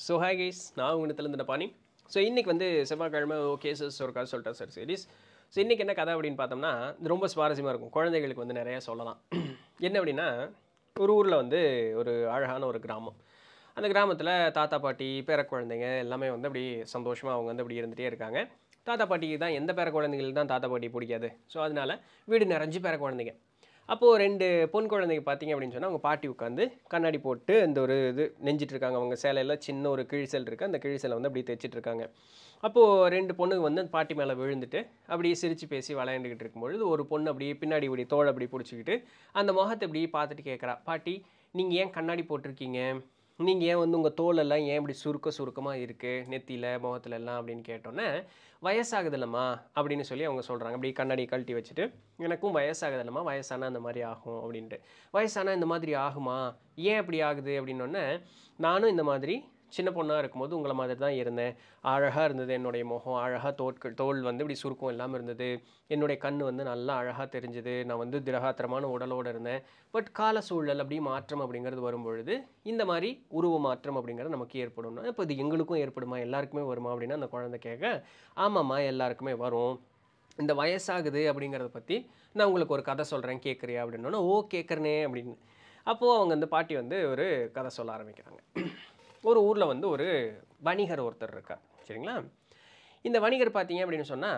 so hi guys நான் உங்கள்கிட்ட இந்த பாணி ஸோ இன்றைக்கி வந்து செவ்வாய்க்கிழமை கேசஸ் ஒரு கதை சொல்லிட்டேன் சார் சீரிஸ் ஸோ இன்றைக்கி என்ன கதை அப்படின்னு பார்த்தோம்னா இது ரொம்ப சுவாரஸ்யமாக இருக்கும் குழந்தைகளுக்கு வந்து நிறைய சொல்லலாம் என்ன அப்படின்னா ஒரு ஊரில் வந்து ஒரு அழகான ஒரு கிராமம் அந்த கிராமத்தில் தாத்தா பாட்டி பேர குழந்தைங்க எல்லாமே வந்து அப்படி சந்தோஷமாக அவங்க வந்து அப்படி இருந்துகிட்டே இருக்காங்க தாத்தா பாட்டிக்கு தான் எந்த பேர குழந்தைங்களுக்கு தான் தாத்தா பாட்டி பிடிக்காது ஸோ அதனால வீடு நிறைஞ்சு பேர குழந்தைங்க அப்போது ரெண்டு பொன் குழந்தைங்க பார்த்தீங்க அப்படின்னு சொன்னால் அவங்க பாட்டி உட்காந்து கண்ணாடி போட்டு அந்த ஒரு இது நெஞ்சிட்டு இருக்காங்க அவங்க சேலையில் சின்ன ஒரு கிழிசல் இருக்குது அந்த கிழிசலை வந்து அப்படியே தைச்சிட்டு இருக்காங்க அப்போது ரெண்டு பொண்ணுங்க வந்து அந்த பாட்டி மேலே விழுந்துட்டு அப்படியே சிரித்து பேசி விளையாண்டுக்கிட்டு இருக்கும்பொழுது ஒரு பொண்ணு அப்படியே பின்னாடி இப்படி தோள் அப்படி பிடிச்சிக்கிட்டு அந்த முகத்தை இப்படி பார்த்துட்டு கேட்குறா பாட்டி நீங்கள் ஏன் கண்ணாடி போட்டிருக்கீங்க நீங்கள் ஏன் வந்து உங்கள் தோலெல்லாம் ஏன் இப்படி சுருக்க சுருக்கமாக இருக்குது நெத்தியில் முகத்துல எல்லாம் அப்படின்னு கேட்டோன்னே வயசாகுதில்லம்மா அப்படின்னு சொல்லி அவங்க சொல்கிறாங்க அப்படி கண்ணாடி கழட்டி வச்சுட்டு எனக்கும் வயசாகுதில்லம்மா வயசானா அந்த மாதிரி ஆகும் அப்படின்ட்டு வயசானா இந்த மாதிரி ஆகுமா ஏன் அப்படி ஆகுது அப்படின்னோடனே நானும் இந்த மாதிரி சின்ன பொண்ணாக இருக்கும்போது உங்களை மாதிரி தான் இருந்தேன் அழகாக இருந்தது என்னுடைய முகம் அழகாக தோட்கள் தோல் வந்து இப்படி சுருக்கம் இல்லாமல் இருந்தது என்னுடைய கண் வந்து நல்லா அழகாக தெரிஞ்சுது நான் வந்து திரகாத்திரமான உடலோடு இருந்தேன் பட் கால சூழல் அப்படி மாற்றம் அப்படிங்கிறது வரும்பொழுது இந்த மாதிரி உருவ மாற்றம் அப்படிங்கிறது நமக்கு ஏற்படும்னா இப்போ இது எங்களுக்கும் ஏற்படுமா எல்லாருக்குமே வருமா அப்படின்னு அந்த குழந்தை கேட்க ஆமாம்மா எல்லாருக்குமே வரும் இந்த வயசாகுது அப்படிங்கிறத பற்றி நான் உங்களுக்கு ஒரு கதை சொல்கிறேன் கேட்குறியா அப்படின்னோன்னா ஓ கேட்குறனே அப்படின்னு அப்போது அவங்க அந்த பாட்டி வந்து ஒரு கதை சொல்ல ஆரம்பிக்கிறாங்க ஒரு ஊரில் வந்து ஒரு வணிகர் ஒருத்தர் இருக்கார் சரிங்களா இந்த வணிகர் பார்த்தீங்க அப்படின்னு சொன்னால்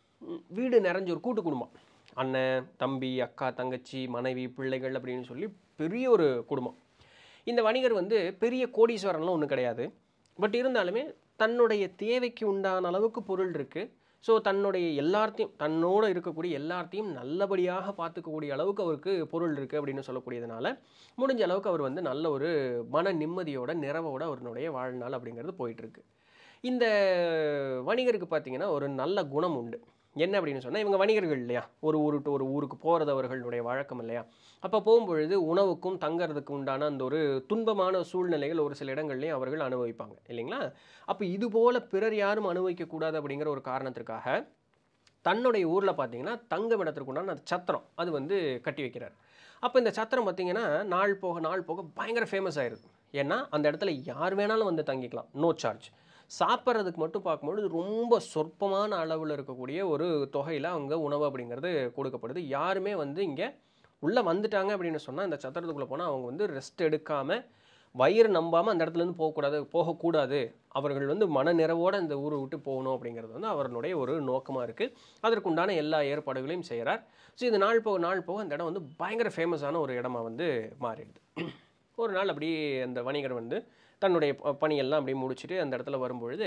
வீடு நிறைஞ்ச ஒரு கூட்டு குடும்பம் அண்ணன் தம்பி அக்கா தங்கச்சி மனைவி பிள்ளைகள் அப்படின்னு சொல்லி பெரிய ஒரு குடும்பம் இந்த வணிகர் வந்து பெரிய கோடீஸ்வரன்லாம் ஒன்றும் கிடையாது பட் இருந்தாலுமே தன்னுடைய தேவைக்கு உண்டான அளவுக்கு பொருள் இருக்குது ஸோ தன்னுடைய எல்லாத்தையும் தன்னோடு இருக்கக்கூடிய எல்லாத்தையும் நல்லபடியாக பார்த்துக்கக்கூடிய அளவுக்கு அவருக்கு பொருள் இருக்குது அப்படின்னு சொல்லக்கூடியதுனால முடிஞ்ச அளவுக்கு அவர் வந்து நல்ல ஒரு மன நிம்மதியோட நிறைவோட அவருடைய வாழ்நாள் அப்படிங்கிறது போயிட்டுருக்கு இந்த வணிகருக்கு பார்த்தீங்கன்னா ஒரு நல்ல குணம் உண்டு என்ன அப்படின்னு சொன்னால் இவங்க வணிகர்கள் இல்லையா ஒரு ஊரு to ஒரு ஊருக்கு போகிறது அவர்களுடைய வழக்கம் இல்லையா அப்போ போகும்பொழுது உணவுக்கும் தங்கறதுக்கு உண்டான அந்த ஒரு துன்பமான சூழ்நிலைகள் ஒரு சில இடங்கள்லையும் அவர்கள் அனுபவிப்பாங்க இல்லைங்களா அப்போ இது போல பிறர் யாரும் அனுபவிக்கக்கூடாது அப்படிங்கிற ஒரு காரணத்திற்காக தன்னுடைய ஊரில் பார்த்தீங்கன்னா தங்கும் இடத்திற்கு உண்டான அந்த சத்திரம் அது வந்து கட்டி வைக்கிறார் அப்போ இந்த சத்திரம் பார்த்தீங்கன்னா நாள் போக நாள் போக பயங்கர ஃபேமஸ் ஆயிடுது ஏன்னா அந்த இடத்துல யார் வேணாலும் வந்து தங்கிக்கலாம் நோ சார்ஜ் சாப்பிட்றதுக்கு மட்டும் பார்க்கும்பொழுது ரொம்ப சொற்பமான அளவில் இருக்கக்கூடிய ஒரு தொகையில் அவங்க உணவு அப்படிங்கிறது கொடுக்கப்படுது யாருமே வந்து இங்கே உள்ளே வந்துட்டாங்க அப்படின்னு சொன்னால் இந்த சத்திரத்துக்குள்ளே போனால் அவங்க வந்து ரெஸ்ட் எடுக்காமல் வயிறு நம்பாமல் அந்த இடத்துலேருந்து போகக்கூடாது போகக்கூடாது அவர்கள் வந்து மன நிறைவோடு இந்த ஊரை விட்டு போகணும் அப்படிங்கிறது வந்து அவருடைய ஒரு நோக்கமாக இருக்குது அதற்குண்டான எல்லா ஏற்பாடுகளையும் செய்கிறார் ஸோ இது நாள் போக நாள் போக அந்த இடம் வந்து பயங்கர ஃபேமஸான ஒரு இடமா வந்து மாறிடுது ஒரு நாள் அப்படி அந்த வணிகர் வந்து தன்னுடைய ப- பணியெல்லாம் அப்படியே முடிச்சுட்டு அந்த இடத்துல வரும்பொழுது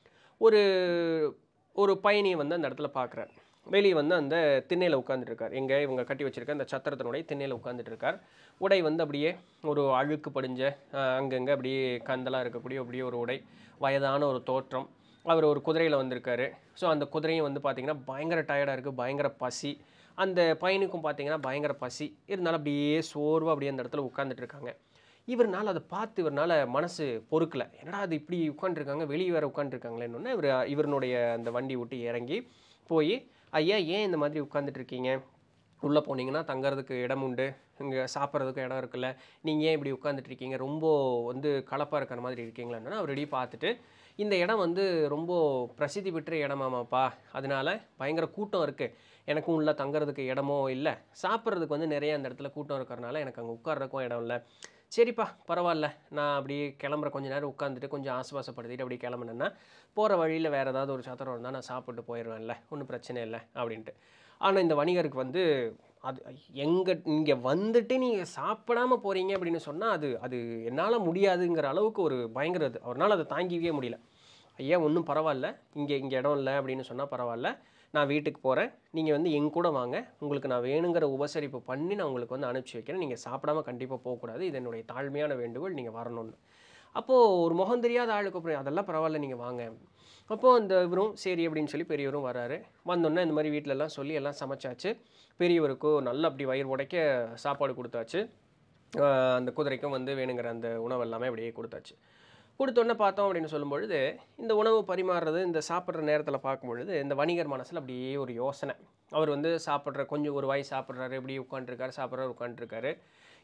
ஒரு ஒரு பயணியை வந்து அந்த இடத்துல பார்க்குறார் வெளியே வந்து அந்த திண்ணையில் உட்காந்துட்டு இருக்கார் எங்கே இவங்க கட்டி வச்சிருக்க அந்த சத்திரத்தினுடைய திண்ணையில் உட்காந்துட்டு இருக்கார் உடை வந்து அப்படியே ஒரு அழுக்கு படிஞ்ச அஹ், அங்கங்கே அப்படியே கந்தலாக இருக்கக்கூடிய அப்படியே ஒரு உடை வயதான ஒரு தோற்றம் அவர் ஒரு குதிரையில் வந்திருக்காரு ஸோ அந்த குதிரையும் வந்து பார்த்திங்கன்னா பயங்கர டயர்டாக இருக்குது பயங்கர பசி அந்த பையனுக்கும் பார்த்தீங்கன்னா பயங்கர பசி இருந்தாலும் அப்படியே சோர்வாக அப்படியே அந்த இடத்துல உட்காந்துட்டு இருக்காங்க இவர்னால அதை பார்த்து இவர்னால மனசு பொறுக்கல என்னடா அது இப்படி உட்காந்துருக்காங்க வெளியே வேற உட்காந்துருக்காங்களேன்னு இவர் இவருடைய அந்த வண்டி விட்டு இறங்கி போய் ஐயா ஏன் இந்த மாதிரி உட்காந்துட்டு இருக்கீங்க உள்ளே போனீங்கன்னா தங்கறதுக்கு இடம் உண்டு இங்கே சாப்பிட்றதுக்கு இடம் இருக்குல்ல நீங்கள் ஏன் இப்படி உட்காந்துட்டு இருக்கீங்க ரொம்ப வந்து கலப்பாக இருக்கிற மாதிரி இருக்கீங்களான்னு அவர் ரெடி பார்த்துட்டு இந்த இடம் வந்து ரொம்ப பிரசித்தி பெற்ற இடமாமாப்பா அதனால பயங்கர கூட்டம் இருக்குது எனக்கும் உள்ள தங்கறதுக்கு இடமோ இல்லை சாப்பிட்றதுக்கு வந்து நிறைய அந்த இடத்துல கூட்டம் இருக்கிறனால எனக்கு அங்கே உட்கார்றதுக்கும் இடம் இல்லை சரிப்பா பரவாயில்ல நான் அப்படியே கிளம்புற கொஞ்ச நேரம் உட்காந்துட்டு கொஞ்சம் ஆசுவாசப்படுத்திட்டு அப்படியே கிளம்புனேன்னா போகிற வழியில் வேறு ஏதாவது ஒரு சத்திரம் இருந்தால் நான் சாப்பிட்டு போயிடுவேன்ல ஒன்றும் பிரச்சனை இல்லை அப்படின்ட்டு ஆனால் இந்த வணிகருக்கு வந்து அது எங்கே இங்கே வந்துட்டு நீங்கள் சாப்பிடாம போகிறீங்க அப்படின்னு சொன்னால் அது அது என்னால் முடியாதுங்கிற அளவுக்கு ஒரு பயங்கர இது அவரால் அதை தாங்கிக்கவே முடியல ஐயா ஒன்றும் பரவாயில்ல இங்கே இங்கே இடம் இல்லை அப்படின்னு சொன்னால் பரவாயில்ல நான் வீட்டுக்கு போகிறேன் நீங்கள் வந்து என் கூட வாங்க உங்களுக்கு நான் வேணுங்கிற உபசரிப்பு பண்ணி நான் உங்களுக்கு வந்து அனுப்பிச்சி வைக்கிறேன் நீங்கள் சாப்பிடாம கண்டிப்பாக போகக்கூடாது இது என்னுடைய தாழ்மையான வேண்டுகோள் நீங்கள் வரணும்னு அப்போது ஒரு முகம் தெரியாத ஆளுக்கு அப்புறம் அதெல்லாம் பரவாயில்ல நீங்கள் வாங்க அப்போது அந்த இவரும் சரி அப்படின்னு சொல்லி பெரியவரும் வராரு வந்தோன்னே இந்த மாதிரி வீட்ல எல்லாம் சொல்லி எல்லாம் சமைச்சாச்சு பெரியவருக்கும் நல்ல அப்படி வயிறு உடைக்க சாப்பாடு கொடுத்தாச்சு ஆஹ் அந்த குதிரைக்கும் வந்து வேணுங்கிற அந்த உணவு எல்லாமே அப்படியே கொடுத்தாச்சு கொடுத்தோன்னே பார்த்தோம் அப்படின்னு சொல்லும்பொழுது இந்த உணவு பரிமாறுறது இந்த சாப்பிட்ற நேரத்தில் பார்க்கும்பொழுது இந்த வணிகர் மனசில் அப்படியே ஒரு யோசனை அவர் வந்து சாப்பிட்ற கொஞ்சம் ஒரு வாய் சாப்பிட்றாரு இப்படி உட்காந்துருக்காரு சாப்பிட்றாரு உட்காந்துருக்காரு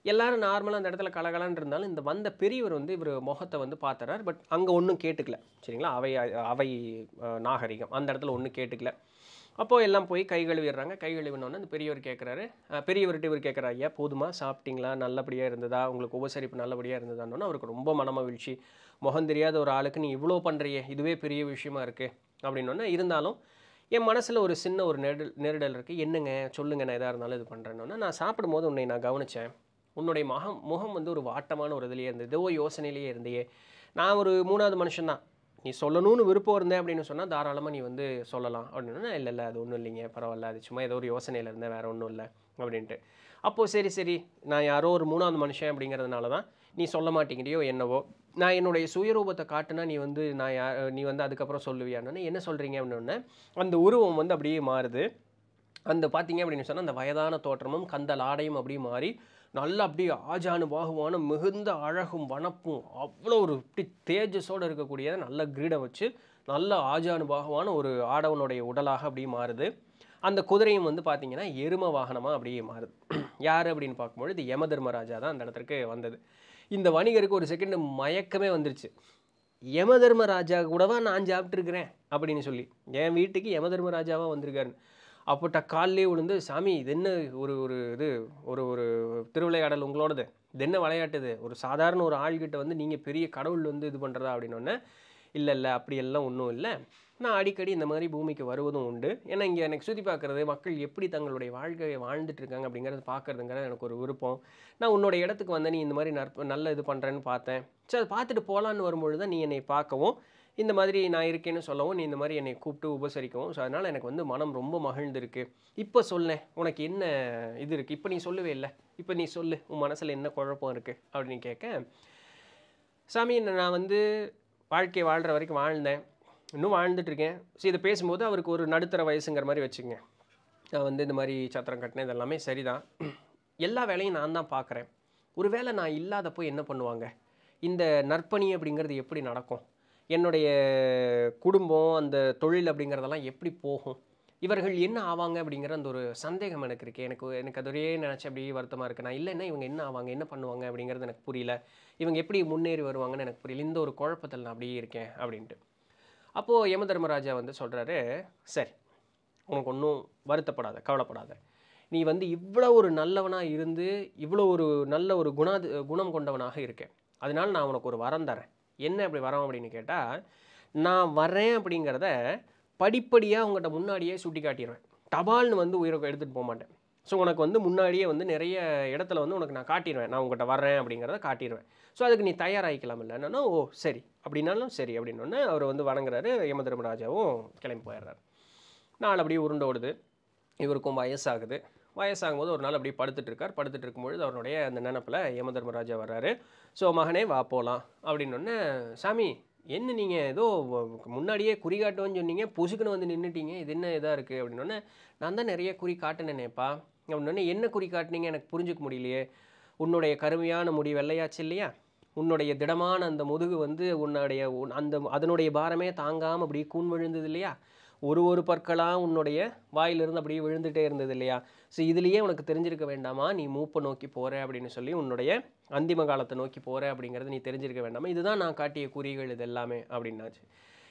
எல்லாரும் நார்மலாக அந்த இடத்துல கலகலன்னு இருந்தாலும் இந்த வந்த பெரியவர் வந்து இவர் முகத்தை வந்து பார்த்துறாரு பட் அங்கே ஒன்றும் கேட்டுக்கல சரிங்களா அவை அவை அஹ், நாகரிகம் அந்த இடத்துல ஒன்றும் கேட்டுக்கல அப்போது எல்லாம் போய் கை கழுவிடுறாங்க கை கழுவினோடனே அந்த பெரியவர் கேட்குறாரு பெரியவர்கிட்ட இவர் கேட்குறாரு ஐயா போதுமா சாப்பிட்டீங்களா நல்லபடியாக இருந்ததா உங்களுக்கு உபசரிப்பு நல்லபடியாக இருந்ததான்னு அவருக்கு ரொம்ப மனமகிழ்ச்சி முகம் தெரியாத ஒரு ஆளுக்கு நீ இவ்வளோ பண்ணுறியே இதுவே பெரிய விஷயமா இருக்குது அப்படின்னோடனே இருந்தாலும் என் மனசில் ஒரு சின்ன ஒரு நெருடல் நெருடல் இருக்குது என்னங்க சொல்லுங்க நான் எதாக இருந்தாலும் இது பண்ணுறேன்னொன்னே நான் சாப்பிடும்போது உன்னை நான் கவனித்தேன் உன்னுடைய மகம் முகம் வந்து ஒரு வாட்டமான ஒரு இதுலேயே இருந்தது ஏதோ யோசனையிலேயே இருந்தையே நான் ஒரு மூணாவது மனுஷன்தான் நீ சொல்லணும்னு விருப்பம் இருந்தேன் அப்படின்னு சொன்னால் தாராளமாக நீ வந்து சொல்லலாம் அப்படின்னா இல்லை இல்லை அது ஒன்றும் இல்லைங்க பரவாயில்ல அது சும்மா ஏதோ ஒரு யோசனையில் இருந்தேன் வேறு ஒன்றும் இல்லை அப்படின்ட்டு அப்போது சரி சரி நான் யாரோ ஒரு மூணாவது மனுஷன் அப்படிங்கிறதுனால தான் நீ சொல்ல மாட்டேங்கிறியோ என்னவோ நான் என்னுடைய சுயரூபத்தை காட்டுனா நீ வந்து நான் யா நீ வந்து அதுக்கப்புறம் சொல்லுவியான்னு என்ன சொல்கிறீங்க அப்படின்னோடனே அந்த உருவம் வந்து அப்படியே மாறுது அந்த பார்த்தீங்க அப்படின்னு சொன்னால் அந்த வயதான தோற்றமும் கந்தல் ஆடையும் அப்படியே மாறி நல்லா அப்படியே ஆஜானு பாகுவான மிகுந்த அழகும் வனப்பும் அவ்வளோ ஒரு இப்படி தேஜஸோடு இருக்கக்கூடிய நல்ல கிரீடம் வச்சு நல்ல ஆஜானு பாகுவான ஒரு ஆடவனுடைய உடலாக அப்படியே மாறுது அந்த குதிரையும் வந்து பார்த்தீங்கன்னா எரும வாகனமாக அப்படியே மாறுது யார் அப்படின்னு பார்க்கும்பொழுது யம தர்மராஜா தான் அந்த இடத்துக்கு வந்தது இந்த வணிகருக்கு ஒரு செகண்ட் மயக்கமே வந்துருச்சு யம தர்மராஜா கூடவா நான் சாப்பிட்ருக்கிறேன் அப்படின்னு சொல்லி என் வீட்டுக்கு யம தர்மராஜாவா வந்திருக்காருன்னு அப்போட்ட காலிலே விழுந்து சாமி இது என்ன ஒரு ஒரு இது ஒரு ஒரு திருவிளையாடல் உங்களோடது இது என்ன விளையாட்டு இது ஒரு சாதாரண ஒரு ஆள்கிட்ட வந்து நீங்கள் பெரிய கடவுள் வந்து இது பண்ணுறதா அப்படின்னோடனே இல்லை இல்லை அப்படியெல்லாம் ஒன்றும் இல்லை நான் அடிக்கடி இந்த மாதிரி பூமிக்கு வருவதும் உண்டு ஏன்னா இங்கே எனக்கு சுற்றி பார்க்குறது மக்கள் எப்படி தங்களுடைய வாழ்க்கையை வாழ்ந்துட்டு இருக்காங்க அப்படிங்கிறத பார்க்குறதுங்கிறது எனக்கு ஒரு விருப்பம் நான் உன்னோட இடத்துக்கு வந்தேன் நீ இந்த மாதிரி நற்ப நல்ல இது பண்ணுறேன்னு பார்த்தேன் சரி அதை பார்த்துட்டு போகலான்னு வரும்பொழுது தான் நீ என்னை பார்க்கவும் இந்த மாதிரி நான் இருக்கேன்னு சொல்லவும் நீ இந்த மாதிரி என்னை கூப்பிட்டு உபசரிக்கவும் ஸோ அதனால் எனக்கு வந்து மனம் ரொம்ப மகிழ்ந்திருக்கு இப்போ சொல்லேன் உனக்கு என்ன இது இருக்குது இப்போ நீ சொல்லவே இல்லை இப்போ நீ சொல்லு உன் மனசில் என்ன குழப்பம் இருக்குது அப்படின்னு கேட்க சாமி நான் வந்து வாழ்க்கை வாழ்கிற வரைக்கும் வாழ்ந்தேன் இன்னும் வாழ்ந்துட்டு இருக்கேன் ஸோ இதை பேசும்போது அவருக்கு ஒரு நடுத்தர வயசுங்கிற மாதிரி வச்சுங்க நான் வந்து இந்த மாதிரி சத்திரம் கட்டினேன் இது எல்லாமே சரிதான் எல்லா வேலையும் நான் தான் பார்க்குறேன் ஒருவேளை நான் இல்லாதப்போ என்ன பண்ணுவாங்க இந்த நற்பணி அப்படிங்கிறது எப்படி நடக்கும் என்னுடைய குடும்பம் அந்த தொழில் அப்படிங்கிறதெல்லாம் எப்படி போகும் இவர்கள் என்ன ஆவாங்க அப்படிங்கிற அந்த ஒரு சந்தேகம் எனக்கு இருக்குது எனக்கு எனக்கு அது ஒரே நினச்சி அப்படியே வருத்தமாக இருக்குது நான் இல்லைன்னா இவங்க என்ன ஆவாங்க என்ன பண்ணுவாங்க அப்படிங்கிறது எனக்கு புரியல இவங்க எப்படி முன்னேறி வருவாங்கன்னு எனக்கு புரியல இந்த ஒரு குழப்பத்தில் நான் அப்படியே இருக்கேன் அப்படின்ட்டு அப்போது யம தர்மராஜா வந்து சொல்கிறாரு சரி உனக்கு ஒன்றும் வருத்தப்படாத கவலைப்படாத நீ வந்து இவ்வளோ ஒரு நல்லவனாக இருந்து இவ்வளோ ஒரு நல்ல ஒரு குணாது குணம் கொண்டவனாக இருக்கேன் அதனால நான் உனக்கு ஒரு வரம் தரேன் என்ன அப்படி வரம் அப்படின்னு கேட்டால் நான் வரேன் அப்படிங்கிறத படிப்படியாக உங்கள்கிட்ட முன்னாடியே சுட்டி காட்டிடுவேன் டபால்னு வந்து உயிரை எடுத்துகிட்டு போக மாட்டேன் ஸோ உனக்கு வந்து முன்னாடியே வந்து நிறைய இடத்துல வந்து உனக்கு நான் காட்டிடுவேன் நான் உங்கள்கிட்ட வர்றேன் அப்படிங்கிறத காட்டிடுவேன் ஸோ அதுக்கு நீ தயாராகிக்கலாம் இல்லைன்னா ஓ சரி அப்படின்னாலும் சரி அப்படின்னோடனே அவர் வந்து வணங்குறாரு யம தர்மராஜாவும் கிளம்பி போயிடுறாரு நாள் அப்படியே உருண்டு ஓடுது இவருக்கும் வயசாகுது வயசாகும்போது ஒரு நாள் அப்படியே படுத்துட்டு இருக்கார் படுத்துட்டு இருக்கும்பொழுது அவருடைய அந்த நினப்பில் யம தர்மராஜா வர்றாரு ஸோ மகனே வா போகலாம் அப்படின்னொன்னே சாமி என்ன நீங்கள் ஏதோ வ- முன்னாடியே குறி காட்டுவேன்னு சொன்னீங்க பொசுக்குன்னு வந்து நின்றுட்டீங்க இது என்ன இதாக இருக்குது அப்படின்னோடனே நான் தான் நிறைய குறி காட்டினேனேப்பா அப்படின்னோடனே என்ன குறி காட்டுனீங்க எனக்கு புரிஞ்சுக்க முடியலையே உன்னுடைய கருமையான முடி வெள்ளையாச்சு இல்லையா உன்னுடைய திடமான அந்த முதுகு வந்து உன்னுடைய உன் அந்த அதனுடைய பாரமே தாங்காமல் அப்படியே கூன் விழுந்தது இல்லையா ஒரு ஒரு பற்களாக உன்னுடைய வாயிலிருந்து அப்படியே விழுந்துட்டே இருந்தது இல்லையா ஸோ இதுலேயே உனக்கு தெரிஞ்சிருக்க வேண்டாமா நீ மூப்பை நோக்கி போகிற அப்படின்னு சொல்லி உன்னுடைய அந்திம காலத்தை நோக்கி போகிற அப்படிங்கிறது நீ தெரிஞ்சிருக்க வேண்டாமா இதுதான் நான் காட்டிய குறிகள் இது எல்லாமே அப்படின்னாச்சு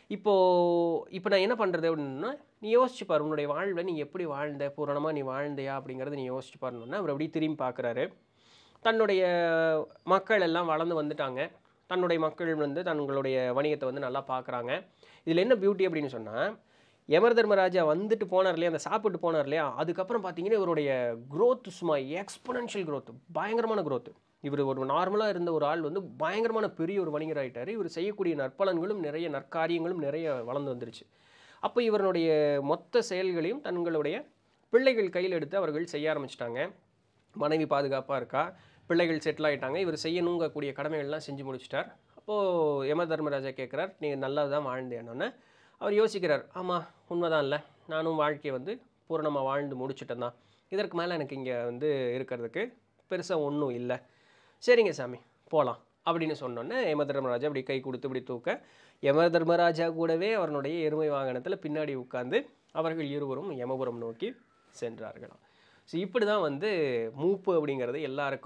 இப்போது இப்போ நான் என்ன பண்ணுறது அப்படின்னா நீ யோசிச்சு பாரு உன்னுடைய வாழ்வில் நீ எப்படி வாழ்ந்த பூரணமாக நீ வாழ்ந்தையா அப்படிங்கிறத நீ யோசிச்சு பாருன்னா அவர் அப்படியே திரும்பி பார்க்குறாரு தன்னுடைய மக்கள் எல்லாம் வளர்ந்து வந்துட்டாங்க தன்னுடைய மக்கள் வந்து தங்களுடைய வணிகத்தை வந்து நல்லா பார்க்குறாங்க இதில் என்ன பியூட்டி அப்படின்னு சொன்னால் யமர் தர்மராஜா வந்துட்டு போனார் இல்லையா அந்த சாப்பிட்டு போனார் இல்லையா அதுக்கப்புறம் பார்த்தீங்கன்னா இவருடைய growth சும்மா எக்ஸ்பொனன்ஷியல் growth பயங்கரமான growth இவர் ஒரு நார்மலாக இருந்த ஒரு ஆள் வந்து பயங்கரமான பெரிய ஒரு வணிகர் ஆயிட்டாரு இவர் செய்யக்கூடிய நற்பலன்களும் நிறைய நற்காரியங்களும் நிறைய வளர்ந்து வந்துருச்சு அப்போ இவருடைய மொத்த செயல்களையும் தங்களுடைய பிள்ளைகள் கையில் எடுத்து அவர்கள் செய்ய ஆரம்பிச்சிட்டாங்க மனைவி பாதுகாப்பாக இருக்கா பிள்ளைகள் செட்டில் ஆயிட்டாங்க இவர் செய்யணுங்கக்கூடிய கடமைகள்லாம் செஞ்சு முடிச்சிட்டார் அப்போது யம தர்மராஜா கேட்குறார் நீங்கள் நல்லா தான் வாழ்ந்தேன்னொன்னே அவர் யோசிக்கிறார் ஆமாம் உண்மைதான் இல்லை நானும் வாழ்க்கையை வந்து பூரணமாக வாழ்ந்து முடிச்சிட்டேன் தான் இதற்கு மேலே எனக்கு இங்கே வந்து இருக்கிறதுக்கு பெருசாக ஒன்றும் இல்லை சரிங்க சாமி போகலாம் அப்படின்னு சொன்னோன்னே யம தர்மராஜா அப்படி கை கொடுத்து இப்படி தூக்க யம தர்மராஜா கூடவே அவருடைய எருமை வாகனத்தில் பின்னாடி உட்கார்ந்து அவர்கள் இருவரும் யமபுரம் நோக்கி சென்றார்களாம் ஸோ இப்படி தான் வந்து மூப்பு அப்படிங்கிறது எல்லாருக்கும்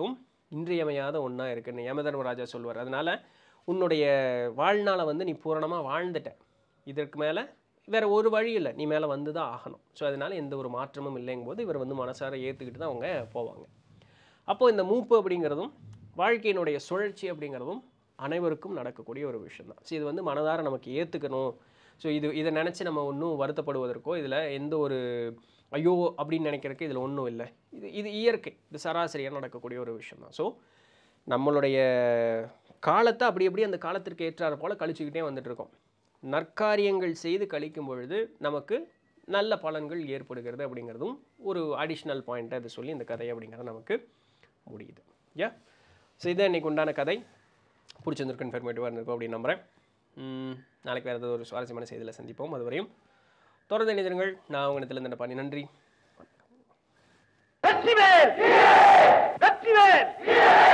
இன்றியமையாத ஒன்றா இருக்குன்னு யமதர்மராஜா சொல்வார் அதனால் உன்னுடைய வாழ்நாளை வந்து நீ பூரணமாக வாழ்ந்துட்ட இதற்கு மேலே வேற ஒரு வழி இல்லை நீ மேலே வந்து தான் ஆகணும் ஸோ அதனால் எந்த ஒரு மாற்றமும் இல்லைங்கும்போது இவர் வந்து மனசார ஏற்றுக்கிட்டு தான் அவங்க போவாங்க அப்போது இந்த மூப்பு அப்படிங்கிறதும் வாழ்க்கையினுடைய சுழற்சி அப்படிங்கிறதும் அனைவருக்கும் நடக்கக்கூடிய ஒரு விஷயம் தான் ஸோ இது வந்து மனதார நமக்கு ஏற்றுக்கணும் ஸோ இது இதை நினச்சி நம்ம ஒன்றும் வருத்தப்படுவதற்கோ இதில் எந்த ஒரு ஐயோ அப்படின்னு நினைக்கிறதுக்கு இதில் ஒன்றும் இல்லை இது இது இயற்கை இது சராசரியாக நடக்கக்கூடிய ஒரு விஷயம் தான் ஸோ நம்மளுடைய காலத்தை அப்படி அப்படி அந்த காலத்திற்கு ஏற்றாறு போல் கழிச்சுக்கிட்டே வந்துட்டு இருக்கோம் நற்காரியங்கள் செய்து கழிக்கும் பொழுது நமக்கு நல்ல பலன்கள் ஏற்படுகிறது அப்படிங்கிறதும் ஒரு அடிஷ்னல் பாயிண்ட்டை அதை சொல்லி இந்த கதை அப்படிங்கிறது நமக்கு முடியுது யா ஸோ இதான் இன்னைக்கு உண்டான கதை பிடிச்சிருந்திருக்கு இன்ஃபர்மேட்டிவாக இருந்திருக்கும் அப்படின்னு நம்புகிறேன் உம், நாளைக்கு வேறு ஏதாவது ஒரு சுவாரஸ்யமான செய்தியில் சந்திப்போம் அதுவரையும் தொடர்ந்து இணைந்திருங்கள் நான் உங்களிடத்தில் இந்த பண்ணி நன்றி வெற்றிவேல் வெற்றிவேல்